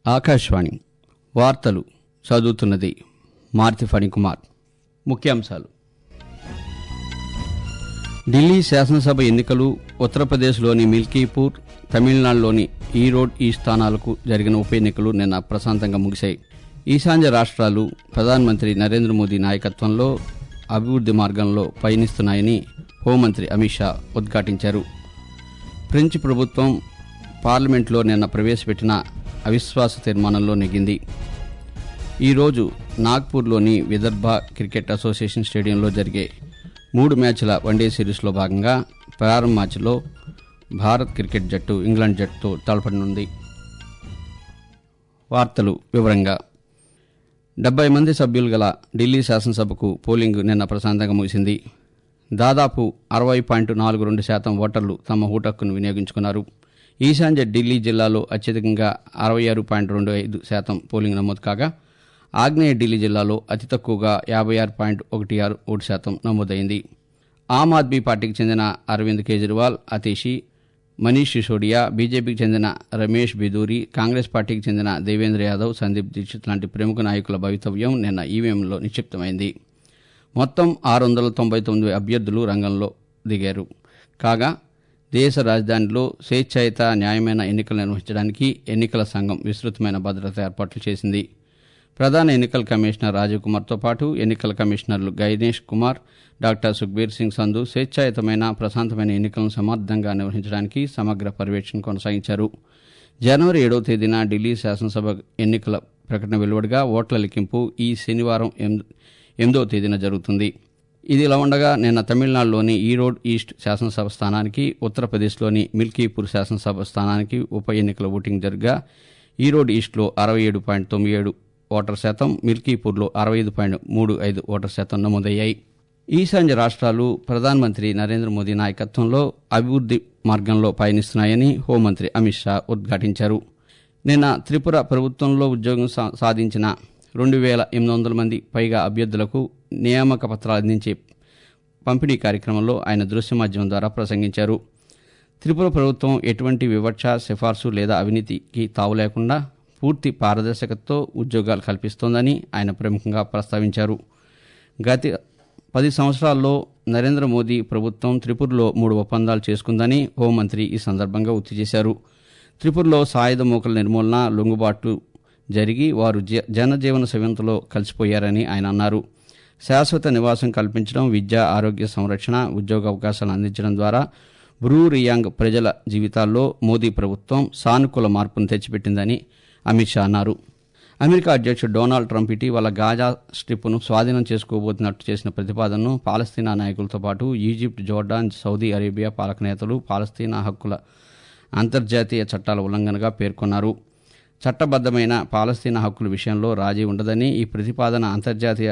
ఆకాశవాణి వార్తలు చదువుతున్నది మార్తి ఫణికుమార్ ముఖ్యాంశాలు ఢిల్లీ శాసనసభ ఎన్నికలు ఉత్తరప్రదేశ్లోని మిల్కీపూర్ తమిళనాడులోని ఈరోడ్ ఈ స్థానాలకు జరిగిన ఉప ఎన్నికలు నిన్న ప్రశాంతంగా ముగిశాయి ఈశాన్య రాష్ట్రాలు ప్రధానమంత్రి నరేంద్ర మోదీ నాయకత్వంలో అభివృద్ధి మార్గంలో పయనిస్తున్నాయని హోంమంత్రి అమిత్ షా ఉద్ఘాటించారు ఫ్రెంచ్ ప్రభుత్వం పార్లమెంట్లో నిన్న ప్రవేశపెట్టిన అవిశ్వాస తీర్మానంలో నెగ్గింది ఈరోజు నాగ్పూర్లోని విదర్భ క్రికెట్ అసోసియేషన్ స్టేడియంలో జరిగే మూడు మ్యాచ్ల వన్డే సిరీస్లో భాగంగా ప్రారంభ మ్యాచ్లో భారత్ క్రికెట్ జట్టు ఇంగ్లాండ్ జట్టుతో తలపడనుంది వార్తలు వివరంగా డెబ్బై మంది సభ్యులు గల ఢిల్లీ శాసనసభకు పోలింగ్ నిన్న ప్రశాంతంగా ముగిసింది దాదాపు అరవై పాయింట్ నాలుగు రెండు శాతం ఓటర్లు తమ ఓటక్కును వినియోగించుకున్నారు ఈశాన్య ఢిల్లీ జిల్లాలో అత్యధికంగా అరవై ఆరు పాయింట్ రెండు ఐదు శాతం పోలింగ్ నమోదు కాగా ఆగ్నేయ ఢిల్లీ జిల్లాలో అతి తక్కువగా యాభై ఆరు పాయింట్ ఒకటి ఆరు ఓటు శాతం నమోదైంది ఆమ్ ఆద్మీ పార్టీకి చెందిన అరవింద్ కేజ్రీవాల్ అతీషి మనీష్ సిసోడియా బీజేపీకి చెందిన రమేష్ బిదూరి కాంగ్రెస్ పార్టీకి చెందిన దేవేంద్ర యాదవ్ సందీప్ దీక్షిత్ లాంటి ప్రముఖ నాయకుల భవితవ్యం నిన్న ఈవీఎంలో నిక్షిప్తమైంది మొత్తం ఆరు వందల తొంభై తొమ్మిది అభ్యర్థులు రంగంలో దిగారు కాగా దేశ రాజధానిలో స్వేచ్ఛాయుత న్యాయమైన ఎన్నికలు నిర్వహించడానికి ఎన్నికల సంఘం విస్తృతమైన భద్రతా ఏర్పాట్లు చేసింది ప్రధాన ఎన్నికల కమిషనర్ రాజీవ్ కుమార్తో పాటు ఎన్నికల కమిషనర్లు గైనేష్ కుమార్ డాక్టర్ సుఖ్బీర్ సింగ్ సంధు స్వేచ్ఛాయుతమైన ప్రశాంతమైన ఎన్నికలను సమర్థంగా నిర్వహించడానికి సమగ్ర పర్యవేక్షణ కొనసాగించారు జనవరి ఏడవ తేదీన ఢిల్లీ శాసనసభ ఎన్నికల ప్రకటన వెలువడగా ఓట్ల లెక్కింపు ఈ శనివారం ఎనిమిది- ఎనిమిదవ తేదీన జరుగుతుంది ఇది ఇలా ఉండగా నిన్న తమిళనాడులోని ఈరోడ్ ఈస్ట్ శాసనసభ స్థానానికి ఉత్తరప్రదేశ్లోని మిల్కీపూర్ శాసనసభ స్థానానికి ఉప ఎన్నికల ఓటింగ్ జరగా ఈరోడ్ ఈస్ట్లో అరవై ఏడు పాయింట్ తొమ్మిది ఏడు ఓటర్ శాతం మిల్కీపూర్లో అరవై ఐదు పాయింట్ మూడు ఐదు ఓటర్ శాతం నమోదయ్యాయి ఈశాన్య రాష్ట్రాలు ప్రధానమంత్రి నరేంద్ర మోదీ నాయకత్వంలో అభివృద్ధి మార్గంలో పయనిస్తున్నాయని హోంమంత్రి అమిత్ షా ఉద్ఘాటించారు నిన్న త్రిపుర ప్రభుత్వంలో ఉద్యోగం సా- సాధించిన రెండు వేల ఎనిమిది వందల మంది పైగా అభ్యర్థులకు నియామక పత్రాలు అందించే పంపిణీ కార్యక్రమంలో ఆయన దృశ్య మాధ్యమం ద్వారా ప్రసంగించారు త్రిపుర ప్రభుత్వం ఎటువంటి వివక్ష సిఫార్సు లేదా అవినీతికి తావు లేకుండా పూర్తి పారదర్శకతతో ఉద్యోగాలు కల్పిస్తోందని ఆయన ప్రముఖంగా ప్రస్తావించారు గత పది సంవత్సరాల్లో నరేంద్ర మోదీ ప్రభుత్వం త్రిపురలో మూడు ఒప్పందాలు చేసుకుందని హోంమంత్రి ఈ సందర్భంగా గుర్తు చేశారు త్రిపురలో సాయుధ మూకల నిర్మూలన లొంగుబాట్లు జరిగి వారు జ- జనజీవన సవ్యంతలో కలిసిపోయారని ఆయన అన్నారు శాశ్వత నివాసం కల్పించడం విద్య ఆరోగ్య సంరక్షణ ఉద్యోగ అవకాశాలు అందించడం ద్వారా బ్రూ రియాంగ్ ప్రజల జీవితాల్లో మోదీ ప్రభుత్వం సానుకూల మార్పును తెచ్చిపెట్టిందని అమిత్ షా అన్నారు అమెరికా అధ్యక్షుడు డొనాల్డ్ ట్రంప్ ఇటీవల గాజా స్ట్రిప్ను స్వాధీనం చేసుకోబోతున్నట్టు చేసిన ప్రతిపాదనను పాలస్తీనా నాయకులతో పాటు ఈజిప్ట్ జోర్డాన్ సౌదీ అరేబియా పాలక నేతలు పాలస్తీనా హక్కుల అంతర్జాతీయ చట్టాల ఉల్లంఘనగా పేర్కొన్నారు చట్టబద్దమైన పాలస్తీనా హక్కుల విషయంలో రాజీ ఉండదని ఈ ప్రతిపాదన అంతర్జాతీయ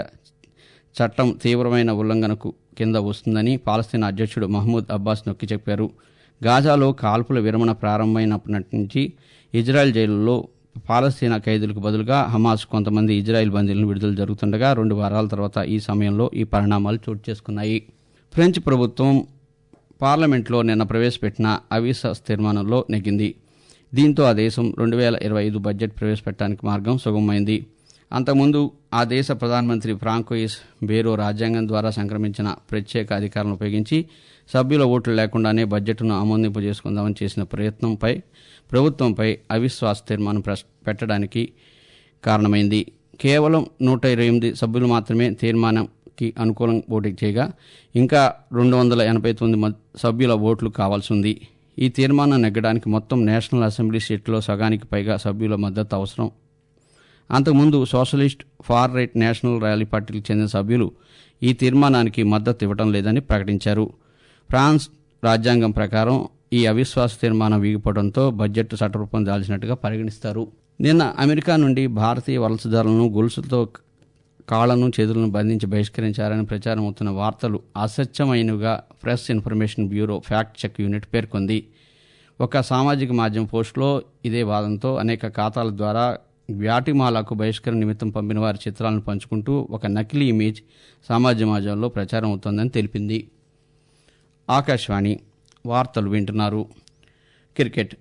చట్టం తీవ్రమైన ఉల్లంఘనకు కింద వస్తుందని పాలస్తీనా అధ్యక్షుడు మహమూద్ అబ్బాస్ నొక్కి చెప్పారు గాజాలో కాల్పుల విరమణ ప్రారంభమైనప్పటి నుంచి ఇజ్రాయెల్ జైలులో పాలస్తీనా ఖైదీలకు బదులుగా హమాస్ కొంతమంది ఇజ్రాయెల్ బందీలను విడుదల జరుగుతుండగా రెండు వారాల తర్వాత ఈ సమయంలో ఈ పరిణామాలు చోటు చేసుకున్నాయి ఫ్రెంచ్ ప్రభుత్వం పార్లమెంట్లో నిన్న ప్రవేశపెట్టిన అవిశ్వాస తీర్మానంలో నెగ్గింది దీంతో ఆ దేశం రెండు వేల ఇరవై ఐదు బడ్జెట్ ప్రవేశపెట్టడానికి మార్గం సుగమమైంది అంతకుముందు ఆ దేశ ప్రధానమంత్రి ఫ్రాంకోయిస్ బేరో రాజ్యాంగం ద్వారా సంక్రమించిన ప్రత్యేక అధికారాలను ఉపయోగించి సభ్యుల ఓట్లు లేకుండానే బడ్జెట్ను ఆమోదింపజేసుకుందామని చేసిన ప్రయత్నంపై ప్రభుత్వంపై అవిశ్వాస తీర్మానం ప్రస్- పెట్టడానికి కారణమైంది కేవలం నూట ఇరవై ఎనిమిది సభ్యులు మాత్రమే తీర్మానంకి అనుకూలం ఓటు చేయగా ఇంకా రెండు వందల ఎనభై తొమ్మిది మద్- సభ్యుల ఓట్లు కావాల్సి ఉంది ఈ తీర్మానం నెగ్గడానికి మొత్తం నేషనల్ అసెంబ్లీ సీట్లో సగానికి పైగా సభ్యుల మద్దతు అవసరం అంతకుముందు socialist far right national rally పార్టీకి చెందిన సభ్యులు ఈ తీర్మానానికి మద్దతు ఇవ్వడం లేదని ప్రకటించారు ఫ్రాన్స్ రాజ్యాంగం ప్రకారం ఈ అవిశ్వాస తీర్మానం వీగిపోవడంతో బడ్జెట్ చట్టరూపం దాల్చినట్టుగా పరిగణిస్తారు నిన్న అమెరికా నుండి భారతీయ వలసదారులను గొలుసులతో కాళ్లను చేతులను బంధించి బహిష్కరించారని ప్రచారం అవుతున్న వార్తలు అసత్యమైనవిగా press information bureau fact check unit పేర్కొంది ఒక సామాజిక మాధ్యమం పోస్టులో ఇదే వాదంతో అనేక ఖాతాల ద్వారా వ్యాటిమాలకు బహిష్కరణ నిమిత్తం పంపిన వారి చిత్రాలను పంచుకుంటూ ఒక నకిలీ ఇమేజ్ సామాజిక మాధ్యమంలో ప్రచారం అవుతోందని తెలిపింది ఆకాశవాణి వార్తలు వింటున్నారు క్రికెట్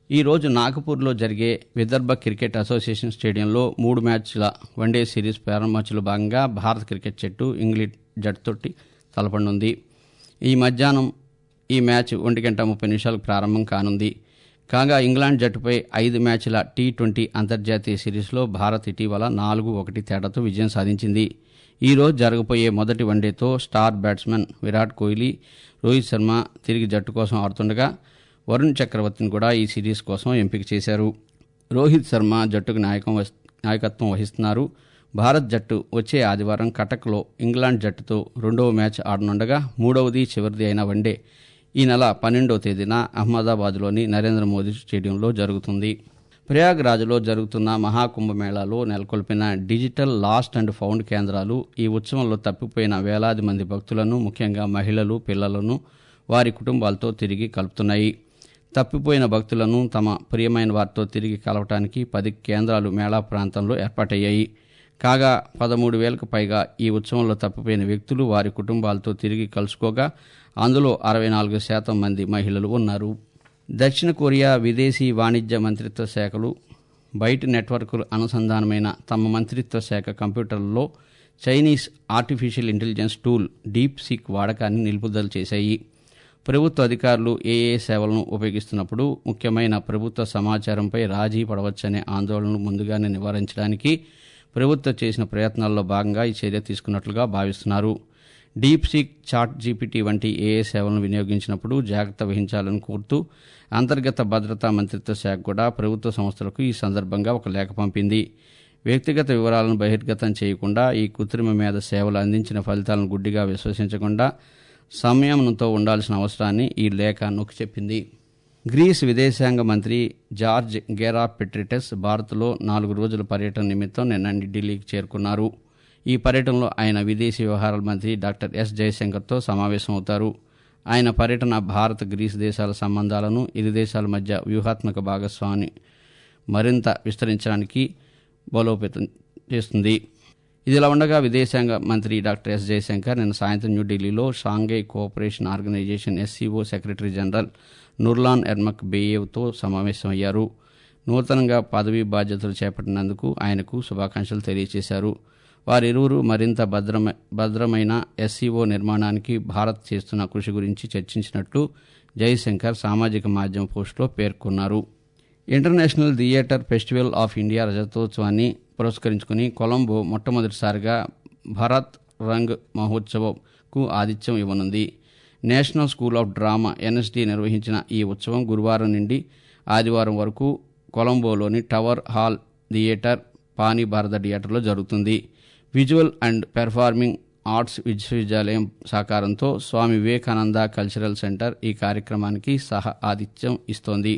ఈ రోజు నాగపూర్లో జరిగే విదర్భ క్రికెట్ అసోసియేషన్ స్టేడియంలో మూడు మ్యాచ్ల వన్డే సిరీస్ ప్రారంభ మ్యాచ్లో భాగంగా భారత క్రికెట్ జట్టు ఇంగ్లాండ్ జట్టుతోటి తలపడనుంది ఈ మధ్యాహ్నం ఈ మ్యాచ్ ఒంటి గంట ముప్పై నిమిషాలకు ప్రారంభం కానుంది కాగా ఇంగ్లాండ్ జట్టుపై ఐదు మ్యాచ్ల టీ ట్వంటీ అంతర్జాతీయ సిరీస్లో భారత్ ఇటీవల నాలుగు ఒకటి తేడాతో విజయం సాధించింది ఈ రోజు జరగబోయే మొదటి వన్డేతో స్టార్ బ్యాట్స్మెన్ విరాట్ కోహ్లీ రోహిత్ శర్మ తిరిగి జట్టు కోసం ఆడుతుండగా వరుణ్ చక్రవర్తిని కూడా ఈ సిరీస్ కోసం ఎంపిక చేశారు రోహిత్ శర్మ జట్టుకు నాయకం వహి- నాయకత్వం వహిస్తున్నారు భారత్ జట్టు వచ్చే ఆదివారం కటక్లో ఇంగ్లాండ్ జట్టుతో రెండవ మ్యాచ్ ఆడనుండగా మూడవది చివరిది అయిన వన్డే ఈ నెల పన్నెండవ తేదీన అహ్మదాబాద్లోని నరేంద్ర మోదీ స్టేడియంలో జరుగుతుంది ప్రయాగ్రాజ్లో జరుగుతున్న మహాకుంభమేళాలో నెలకొల్పిన డిజిటల్ లాస్ట్ అండ్ ఫౌండ్ కేంద్రాలు ఈ ఉత్సవంలో తప్పిపోయిన వేలాది మంది భక్తులను ముఖ్యంగా మహిళలు పిల్లలను వారి కుటుంబాలతో తిరిగి కలుపుతున్నాయి తప్పిపోయిన భక్తులను తమ ప్రియమైన వారితో తిరిగి కలవటానికి పది కేంద్రాలు మేళా ప్రాంతంలో ఏర్పాటయ్యాయి కాగా పదమూడు వేలకు పైగా ఈ ఉత్సవంలో తప్పిపోయిన వ్యక్తులు వారి కుటుంబాలతో తిరిగి కలుసుకోగా అందులో అరవై నాలుగు శాతం మంది మహిళలు ఉన్నారు దక్షిణ కొరియా విదేశీ వాణిజ్య మంత్రిత్వ శాఖలు బయటి నెట్వర్క్లు అనుసంధానమైన తమ మంత్రిత్వ శాఖ కంప్యూటర్లలో Chinese artificial intelligence tool DeepSeek వాడకాన్ని నిలుపుదల చేశాయి ప్రభుత్వ అధికారులు ఏ ఏ సేవలను ఉపయోగిస్తున్నప్పుడు ముఖ్యమైన ప్రభుత్వ సమాచారంపై రాజీ పడవచ్చనే ఆందోళనలు ముందుగానే నివారించడానికి ప్రభుత్వం చేసిన ప్రయత్నాల్లో భాగంగా ఈ చర్య తీసుకున్నట్లుగా భావిస్తున్నారు డీప్ సీక్ చాట్ జీపీటీ వంటి ఏఏ సేవలను వినియోగించినప్పుడు జాగ్రత్త వహించాలని కోరుతూ అంతర్గత భద్రతా మంత్రిత్వ శాఖ కూడా ప్రభుత్వ సంస్థలకు ఈ సందర్భంగా ఒక లేఖ పంపింది వ్యక్తిగత వివరాలను బహిర్గతం చేయకుండా ఈ కృత్రిమ మేధ సేవలు అందించిన ఫలితాలను గుడ్డిగా విశ్వసించకుండా సంయమనంతో ఉండాల్సిన అవసరాన్ని ఈ లేఖ నొక్కి చెప్పింది గ్రీస్ విదేశాంగ మంత్రి జార్జ్ గెరా పెట్రిటస్ భారత్లో నాలుగు రోజుల పర్యటన నిమిత్తం నిన్న ఢిల్లీకి చేరుకున్నారు ఈ పర్యటనలో ఆయన విదేశీ వ్యవహారాల మంత్రి డాక్టర్ ఎస్ జయశంకర్తో సమావేశమవుతారు ఆయన పర్యటన భారత్ గ్రీస్ దేశాల సంబంధాలను ఇరు దేశాల మధ్య వ్యూహాత్మక భాగస్వామి మరింత విస్తరించడానికి బలోపేతం చేస్తుంది ఇదిలా ఉండగా విదేశాంగ మంత్రి డాక్టర్ ఎస్ జయశంకర్ నిన్న సాయంత్రం న్యూఢిల్లీలో Shanghai cooperation organisation SCO secretary general Nurlan ఎర్మక్ బేయేవ్తో సమావేశమయ్యారు నూతనంగా పదవీ బాధ్యతలు చేపట్టినందుకు ఆయనకు శుభాకాంక్షలు తెలియజేశారు వారిరువురు మరింత భద్రమ భద్రమైన ఎస్సీఓ నిర్మాణానికి భారత్ చేస్తున్న కృషి గురించి చర్చించినట్లు జయశంకర్ సామాజిక మాధ్యమ పోస్టులో పేర్కొన్నారు international theatre festival of India రజతోత్సవాన్ని పురస్కరించుకుని కొలంబో మొట్టమొదటిసారిగా భరత్ రంగ్ మహోత్సవంకు ఆతిథ్యం ఇవ్వనుంది national school of drama NSD నిర్వహించిన ఈ ఉత్సవం గురువారం నుండి ఆదివారం వరకు కొలంబోలోని టవర్ హాల్ థియేటర్ పానీ భారత థియేటర్లో జరుగుతుంది విజువల్ అండ్ పెర్ఫార్మింగ్ ఆర్ట్స్ విశ్వవిద్యాలయం సహకారంతో స్వామి వివేకానంద కల్చరల్ సెంటర్ ఈ కార్యక్రమానికి సహ ఆతిథ్యం ఇస్తోంది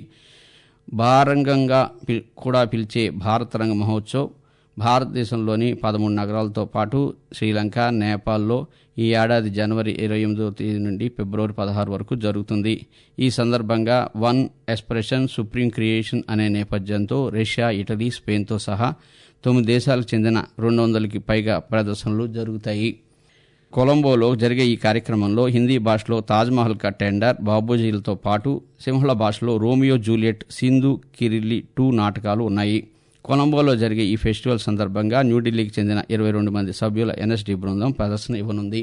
భారంగంగా పిల్- కూడా పిలిచే భారత రంగ మహోత్సవ్ భారతదేశంలోని పదమూడు నగరాలతో పాటు శ్రీలంక నేపాల్లో ఈ ఏడాది జనవరి ఇరవై ఎనిమిదవ తేదీ నుండి ఫిబ్రవరి పదహారు వరకు జరుగుతుంది ఈ సందర్భంగా వన్ ఎక్స్ప్రెషన్ సుప్రీం క్రియేషన్ అనే నేపథ్యంతో రష్యా ఇటలీ స్పెయిన్తో సహా తొమ్మిది దేశాలకు చెందిన రెండు వందలకి పైగా ప్రదర్శనలు జరుగుతాయి కొలంబోలో జరిగే ఈ కార్యక్రమంలో హిందీ భాషలో తాజ్మహల్ కా టెండర్ బాబూజీలతో పాటు సింహళ భాషలో రోమియో జూలియట్ సింధు కిరిల్లి టూ నాటకాలు ఉన్నాయి కొలంబోలో జరిగే ఈ ఫెస్టివల్ సందర్భంగా న్యూఢిల్లీకి చెందిన ఇరవై రెండు మంది సభ్యుల ఎన్ఎస్డి బృందం ప్రదర్శన ఇవ్వనుంది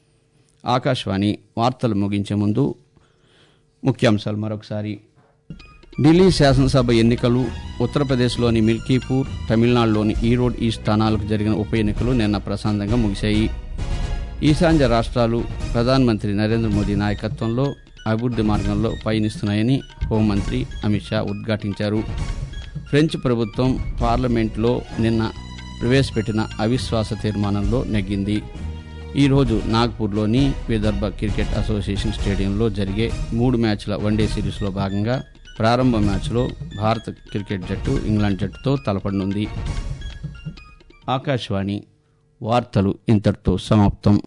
ఆకాశవాణి వార్తలు ముగించే ముందు ముఖ్యాంశాలు మరొకసారి ఢిల్లీ శాసనసభ ఎన్నికలు ఉత్తరప్రదేశ్లోని మిల్కీపూర్ తమిళనాడులోని ఈరోడ్ ఈ స్థానాలకు జరిగిన ఉప ఎన్నికలు నిన్న ప్రశాంతంగా ముగిశాయి ఈశాన్య రాష్ట్రాలు ప్రధానమంత్రి నరేంద్ర మోదీ నాయకత్వంలో అభివృద్ధి మార్గంలో పయనిస్తున్నాయని హోంమంత్రి అమిత్ షా ఉద్ఘాటించారు ఫ్రెంచ్ ప్రభుత్వం పార్లమెంట్లో నిన్న ప్రవేశపెట్టిన అవిశ్వాస తీర్మానంలో నెగ్గింది ఈరోజు నాగ్పూర్లోని విదర్భ క్రికెట్ అసోసియేషన్ స్టేడియంలో జరిగే మూడు మ్యాచ్ల వన్డే సిరీస్లో భాగంగా ప్రారంభ మ్యాచ్లో భారత క్రికెట్ జట్టు ఇంగ్లాండ్ జట్టుతో తలపడనుంది ఆకాశవాణి వార్తలు ఇంతటితో సమాప్తం